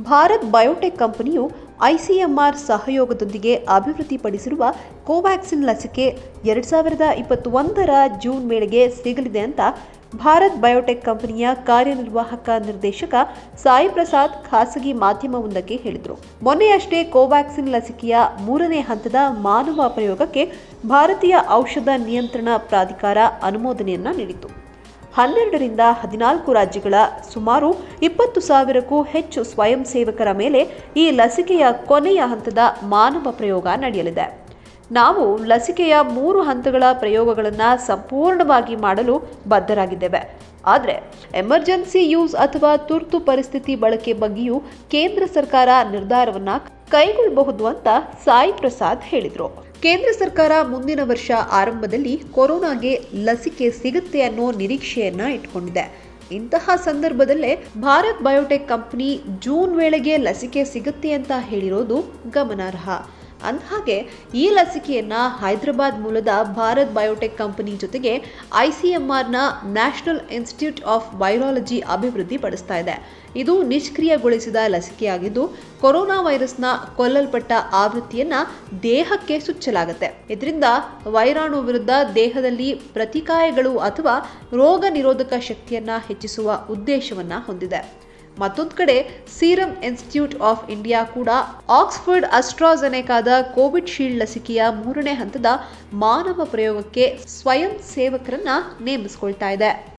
Bharat biotech ಕಂಪನಿಯು ICMR ಸಹಯೋಗದೊಂದಿಗೆ ಅಭಿವೃದ್ಧಿಪಡಿಸಿರುವ ಕೋವ್ಯಾಕ್ಸಿನ್ ಲಸಿಕೆ ಎರಡ್ ಸಾವಿರದ ಇಪ್ಪತ್ತೊಂದರ ಜೂನ್ ವೇಳೆಗೆ ಸಿಗಲಿದೆ ಅಂತ ಭಾರತ್ ಬಯೋಟೆಕ್ ಕಂಪನಿಯ ಕಾರ್ಯನಿರ್ವಾಹಕ ನಿರ್ದೇಶಕ ಸಾಯಿ ಪ್ರಸಾದ್ ಖಾಸಗಿ ಮಾಧ್ಯಮವೊಂದಕ್ಕೆ ಹೇಳಿದರು ಮೊನ್ನೆಯಷ್ಟೇ ಕೋವ್ಯಾಕ್ಸಿನ್ ಲಸಿಕೆಯ ಮೂರನೇ ಹಂತದ ಮಾನವ ಪ್ರಯೋಗಕ್ಕೆ ಭಾರತೀಯ ಔಷಧ ನಿಯಂತ್ರಣ ಪ್ರಾಧಿಕಾರ ಅನುಮೋದನೆಯನ್ನ ನೀಡಿತು ಹನ್ನೆರಡರಿಂದ ಹದಿನಾಲ್ಕು ರಾಜ್ಯಗಳ ಸುಮಾರು ಇಪ್ಪತ್ತು ಸಾವಿರಕ್ಕೂ ಹೆಚ್ಚು ಸ್ವಯಂ ಸೇವಕರ ಮೇಲೆ ಈ ಲಸಿಕೆಯ ಕೊನೆಯ ಹಂತದ ಮಾನವ ಪ್ರಯೋಗ ನಡೆಯಲಿದೆ ನಾವು ಲಸಿಕೆಯ ಮೂರು ಹಂತಗಳ ಪ್ರಯೋಗಗಳನ್ನು ಸಂಪೂರ್ಣವಾಗಿ ಮಾಡಲು ಬದ್ಧರಾಗಿದ್ದೇವೆ ಆದರೆ ಎಮರ್ಜೆನ್ಸಿ ಯೂಸ್ ಅಥವಾ ತುರ್ತು ಪರಿಸ್ಥಿತಿ ಬಳಕೆ ಬಗ್ಗೆಯೂ ಕೇಂದ್ರ ಸರ್ಕಾರ ನಿರ್ಧಾರವನ್ನ ಕೈಗೊಳ್ಳಬಹುದು ಅಂತ ಸಾಯಿ ಪ್ರಸಾದ್ ಹೇಳಿದರು ಕೇಂದ್ರ ಸರ್ಕಾರ ಮುಂದಿನ ವರ್ಷ ಆರಂಭದಲ್ಲಿ ಕೊರೋನಾಗೆ ಲಸಿಕೆ ಸಿಗುತ್ತೆ ಅನ್ನೋ ನಿರೀಕ್ಷೆಯನ್ನ ಇಟ್ಕೊಂಡಿದೆ ಇಂತಹ ಸಂದರ್ಭದಲ್ಲೇ ಭಾರತ್ ಬಯೋಟೆಕ್ ಕಂಪನಿ ಜೂನ್ ವೇಳೆಗೆ ಲಸಿಕೆ ಸಿಗುತ್ತೆ ಅಂತ ಹೇಳಿರೋದು ಗಮನಾರ್ಹ ಅಂದಹಾಗೆ ಈ ಲಸಿಕೆಯನ್ನ ಹೈದರಾಬಾದ್ ಮೂಲದ ಭಾರತ್ ಬಯೋಟೆಕ್ ಕಂಪನಿ ಜೊತೆಗೆ ಐಸಿಎಂಆರ್ನ ನ್ಯಾಷನಲ್ ಇನ್ಸ್ಟಿಟ್ಯೂಟ್ ಆಫ್ ವೈರಾಲಜಿ ಅಭಿವೃದ್ಧಿ ಪಡಿಸ್ತಾ ಇದೆ ಇದು ನಿಷ್ಕ್ರಿಯಗೊಳಿಸಿದ ಲಸಿಕೆಯಾಗಿದ್ದು ಕೊರೋನಾ ವೈರಸ್ನ ಕೊಲ್ಲಲ್ಪಟ್ಟ ಆವೃತ್ತಿಯನ್ನ ದೇಹಕ್ಕೆ ಚುಚ್ಚಲಾಗುತ್ತೆ ಇದರಿಂದ ವೈರಾಣು ವಿರುದ್ಧ ದೇಹದಲ್ಲಿ ಪ್ರತಿಕಾಯಗಳು ಅಥವಾ ರೋಗ ನಿರೋಧಕ ಶಕ್ತಿಯನ್ನ ಹೆಚ್ಚಿಸುವ ಉದ್ದೇಶವನ್ನ ಹೊಂದಿದೆ ಮತ್ತೊಂದು ಕಡೆ ಸೀರಂ ಇನ್ಸ್ಟಿಟ್ಯೂಟ್ ಆಫ್ ಇಂಡಿಯಾ ಕೂಡ ಆಕ್ಸ್ಫರ್ಡ್ ಅಸ್ಟ್ರಾಜೆನೆಕಾದ ಕೋವಿಡ್ ಶೀಲ್ಡ್ ಲಸಿಕೆಯ ಮೂರನೇ ಹಂತದ ಮಾನವ ಪ್ರಯೋಗಕ್ಕೆ ಸ್ವಯಂ ಸೇವಕರನ್ನ ನೇಮಿಸಿಕೊಳ್ತಾ ಇದೆ